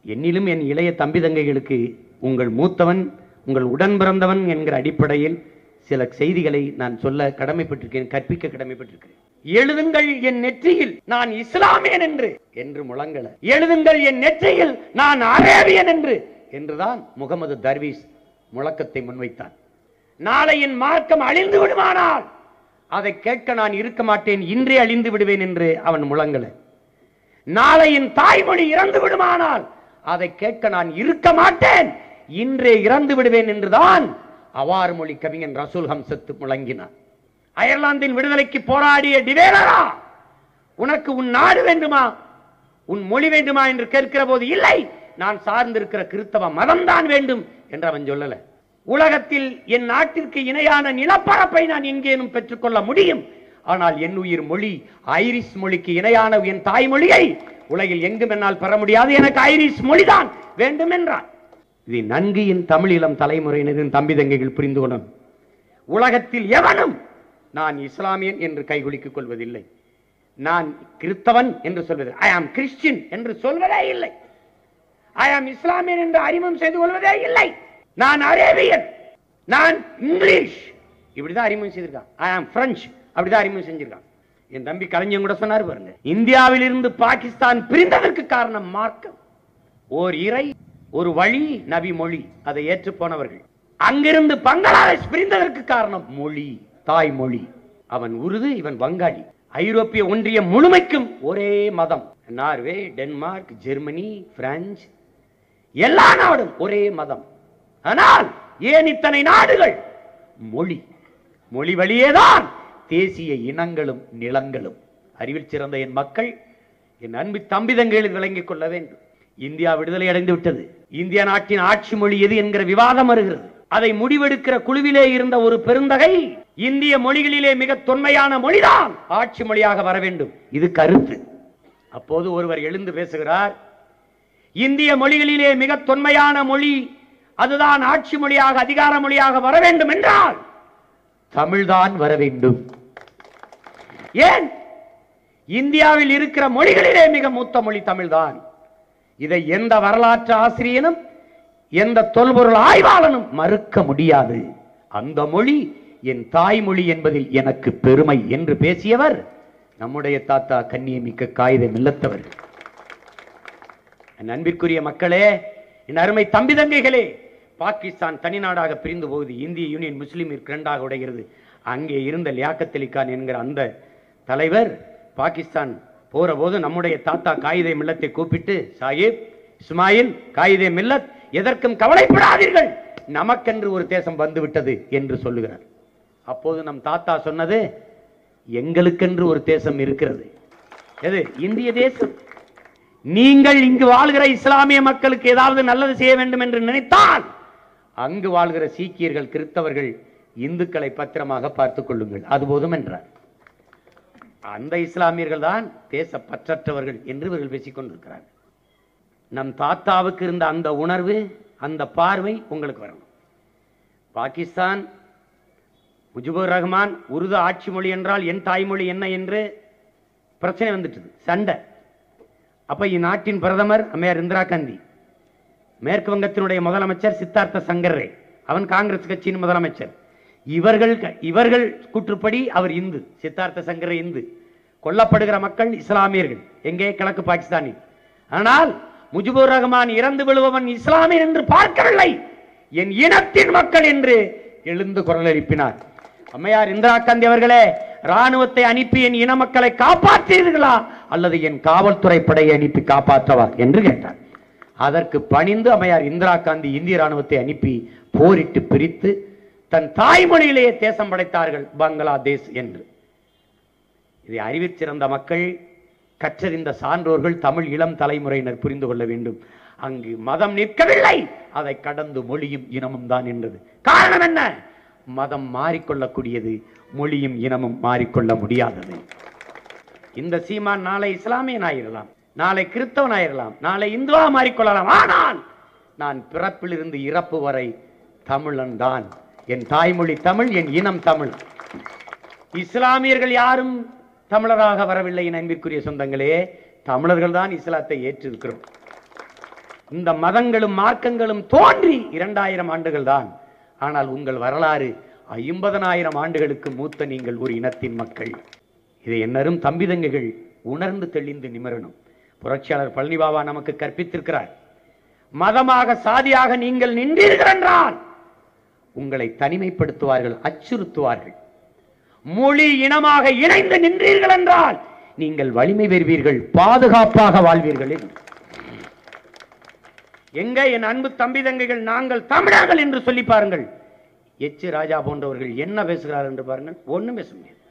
என்னிலும் என் இளைய தம்பி தங்கைகளுக்கு உங்கள் மூத்தவன் உங்கள் உடன் பிறந்தவன் என்கிற அடிப்படையில் சில செய்திகளை நான் சொல்ல கடமைப்பட்டிருக்கேன் கற்பிக்க கடமைப்பட்டிருக்கிறேன் எழுதுங்கள் என் நெற்றியில் நான் இஸ்லாமியன் என்று என்று முழங்கல எழுதுங்கள் என் நெற்றியில் நான் அரேபியன் என்று என்றுதான் முகமது தர்வீஸ் முழக்கத்தை முன்வைத்தான் நாளை என் மார்க்கம் அழிந்து விடுமானால் அதை கேட்க நான் இருக்க மாட்டேன் இன்றே அழிந்து விடுவேன் என்று அவன் முழங்கல நாளை என் தாய்மொழி இறந்து விடுமானால் அதை கேட்க நான் இருக்க மாட்டேன் இன்றே இறந்து விடுவேன் என்றுதான் அவார் மொழி கவிஞன் ரசூல் ஹம்சத்து முழங்கினார் அயர்லாந்தின் விடுதலைக்கு போராடிய டிவேலரா உனக்கு உன் நாடு வேண்டுமா உன் மொழி வேண்டுமா என்று கேட்கிற போது இல்லை நான் சார்ந்திருக்கிற கிறிஸ்தவ மதம்தான் வேண்டும் என்று அவன் சொல்லல உலகத்தில் என் நாட்டிற்கு இணையான நிலப்பரப்பை நான் எங்கேனும் பெற்றுக்கொள்ள முடியும் ஆனால் என் உயிர் மொழி ஐரிஷ் மொழிக்கு இணையான என் தாய்மொழியை உலகில் எங்கும் என்னால் பெற முடியாது எனக்கு ஐரிஷ் மொழிதான் வேண்டும் என்றான் இதை நன்கு என் தமிழ் இளம் தலைமுறையினரின் தம்பி தங்கைகள் புரிந்து கொள்ளும் உலகத்தில் எவனும் நான் இஸ்லாமியன் என்று கைகுலுக்கிக் கொள்வதில்லை நான் கிறிஸ்தவன் என்று சொல்வது ஐ ஆம் கிறிஸ்டியன் என்று சொல்வதே இல்லை ஐ ஆம் இஸ்லாமியன் என்று அறிமுகம் செய்து கொள்வதே இல்லை நான் அரேபியன் நான் இங்கிலீஷ் இப்படிதான் அறிமுகம் செய்திருக்கான் ஐ ஆம் பிரெஞ்சு அப்படிதான் அறிமுகம் செஞ்சிருக்கான் என் தம்பி கலைஞன் கூட சொன்னார் பாருங்க இந்தியாவில் இருந்து பாகிஸ்தான் பிரிந்ததற்கு காரணம் மார்க்கம் ஓர் இறை ஒரு வழி நபி மொழி அதை ஏற்று போனவர்கள் அங்கிருந்து பங்களாதேஷ் பிரிந்ததற்கு காரணம் மொழி தாய்மொழி அவன் உருது இவன் வங்காளி ஐரோப்பிய ஒன்றியம் முழுமைக்கும் ஒரே மதம் நார்வே டென்மார்க் ஜெர்மனி பிரான்ஸ் எல்லா நாடும் ஒரே மதம் ஆனால் ஏன் இத்தனை நாடுகள் மொழி மொழி வழியேதான் தேசிய இனங்களும் நிலங்களும் அறிவில் சிறந்த என் மக்கள் என் அன்பு தம்பிதங்களில் விளங்கிக் கொள்ள வேண்டும் இந்தியா விடுதலை அடைந்து விட்டது இந்திய நாட்டின் ஆட்சி மொழி எது என்கிற விவாதம் வருகிறது அதை முடிவெடுக்கிற குழுவிலே இருந்த ஒரு பெருந்தகை இந்திய மொழிகளிலே மிக தொன்மையான மொழிதான் ஆட்சி மொழியாக வர வேண்டும் இது கருத்து அப்போது ஒருவர் எழுந்து பேசுகிறார் இந்திய மொழிகளிலே மிக தொன்மையான மொழி அதுதான் ஆட்சி மொழியாக அதிகார மொழியாக வர வேண்டும் என்றால் தமிழ்தான் வர வேண்டும் ஏன் இந்தியாவில் இருக்கிற மொழிகளிலே மிக மூத்த மொழி தமிழ்தான் இதை எந்த வரலாற்று ஆசிரியனும் எந்த தொல்பொருள் ஆய்வாளனும் மறுக்க முடியாது அந்த மொழி என் தாய்மொழி என்பதில் எனக்கு பெருமை என்று பேசியவர் நம்முடைய தாத்தா கண்ணியமிக்க காகிதம் இல்லத்தவர் என் அன்பிற்குரிய மக்களே என் அருமை தம்பி தங்கைகளே பாகிஸ்தான் தனிநாடாக பிரிந்து போகுது இந்திய யூனியன் முஸ்லீமிற்கு இரண்டாக உடைகிறது அங்கே இருந்த லியாக்கத் அலி கான் என்கிற அந்த தலைவர் பாகிஸ்தான் போற போது நம்முடைய தாத்தா காயிதே மில்லத்தை கூப்பிட்டு சாஹிப் இஸ்மாயில் காயிதே மில்லத் எதற்கும் கவலைப்படாதீர்கள் நமக்கென்று ஒரு தேசம் வந்து விட்டது என்று சொல்லுகிறார் அப்போது நம் தாத்தா சொன்னது எங்களுக்கென்று ஒரு தேசம் இருக்கிறது எது இந்திய தேசம் நீங்கள் இங்கு வாழ்கிற இஸ்லாமிய மக்களுக்கு ஏதாவது நல்லது செய்ய வேண்டும் என்று நினைத்தால் அங்கு வாழ்கிற சீக்கியர்கள் கிறிஸ்தவர்கள் இந்துக்களை பத்திரமாக பார்த்துக் கொள்ளுங்கள் அது போதும் என்றார் அந்த இஸ்லாமியர்கள் தான் தேச பற்றற்றவர்கள் என்று இவர்கள் பேசிக் கொண்டிருக்கிறார்கள் நம் தாத்தாவுக்கு இருந்த அந்த உணர்வு அந்த பார்வை உங்களுக்கு வரணும் பாகிஸ்தான் முஜிபுர் ரஹ்மான் உருது ஆட்சி மொழி என்றால் என் தாய்மொழி என்ன என்று பிரச்சனை வந்துட்டது சண்டை அப்ப இந்நாட்டின் பிரதமர் அம்மையார் இந்திரா காந்தி மேற்கு வங்கத்தினுடைய முதலமைச்சர் சித்தார்த்த சங்கரே அவன் காங்கிரஸ் கட்சியின் முதலமைச்சர் இவர்கள் இவர்கள் கூற்றுப்படி அவர் இந்து சித்தார்த்த சங்கர இந்து கொல்லப்படுகிற மக்கள் இஸ்லாமியர்கள் எங்கே கிழக்கு பாகிஸ்தானில் ஆனால் முஜிபுர் ரஹ்மான் இறந்து விழுபவன் இஸ்லாமியன் என்று பார்க்கவில்லை என் இனத்தின் மக்கள் என்று எழுந்து குரல் எழுப்பினார் அம்மையார் இந்திரா காந்தி அவர்களே ராணுவத்தை அனுப்பி என் இன மக்களை காப்பாற்றீர்களா அல்லது என் காவல்துறை படையை அனுப்பி காப்பாற்றவா என்று கேட்டார் அதற்கு பணிந்து அம்மையார் இந்திரா காந்தி இந்திய ராணுவத்தை அனுப்பி போரிட்டு பிரித்து தன் தாய்மொழியிலேயே தேசம் படைத்தார்கள் பங்களாதேஷ் என்று இதை அறிவிற் சிறந்த மக்கள் கற்றறிந்த சான்றோர்கள் தமிழ் இளம் தலைமுறையினர் புரிந்து கொள்ள வேண்டும் அங்கு மதம் நிற்கவில்லை அதை கடந்து மொழியும் இனமும் தான் என்றது காரணம் என்ன மதம் மாறிக்கொள்ளக்கூடியது மொழியும் இனமும் மாறிக்கொள்ள முடியாதது இந்த சீமான் நாளை இஸ்லாமியன் ஆயிரலாம் நாளை கிறிஸ்தவன் ஆயிரலாம் நாளை இந்துவா மாறிக்கொள்ளலாம் ஆனால் நான் பிறப்பிலிருந்து இறப்பு வரை தமிழன் தான் என் தாய்மொழி தமிழ் என் இனம் தமிழ் இஸ்லாமியர்கள் யாரும் தமிழராக வரவில்லை என் அன்பிற்குரிய சொந்தங்களே தமிழர்கள் தான் இஸ்லாத்தை ஏற்றிருக்கிறோம் இந்த மதங்களும் மார்க்கங்களும் தோன்றி இரண்டாயிரம் ஆண்டுகள் தான் ஆனால் உங்கள் வரலாறு ஐம்பதனாயிரம் ஆண்டுகளுக்கு மூத்த நீங்கள் ஒரு இனத்தின் மக்கள் இதை என்னரும் தம்பிதங்கைகள் உணர்ந்து தெளிந்து நிமிரணும் புரட்சியாளர் பழனி பாபா நமக்கு கற்பித்திருக்கிறார் மதமாக சாதியாக நீங்கள் நின்றீர்கள் என்றால் உங்களை தனிமைப்படுத்துவார்கள் அச்சுறுத்துவார்கள் மொழி இனமாக இணைந்து நின்றீர்கள் என்றால் நீங்கள் வலிமை பெறுவீர்கள் பாதுகாப்பாக வாழ்வீர்கள் என்று. எங்க என் அன்பு தம்பி தங்கைகள் நாங்கள் தமிழர்கள் என்று சொல்லி பாருங்கள் எச் ராஜா போன்றவர்கள் என்ன பேசுகிறார் என்று பாருங்கள் ஒண்ணும் பேச முடியாது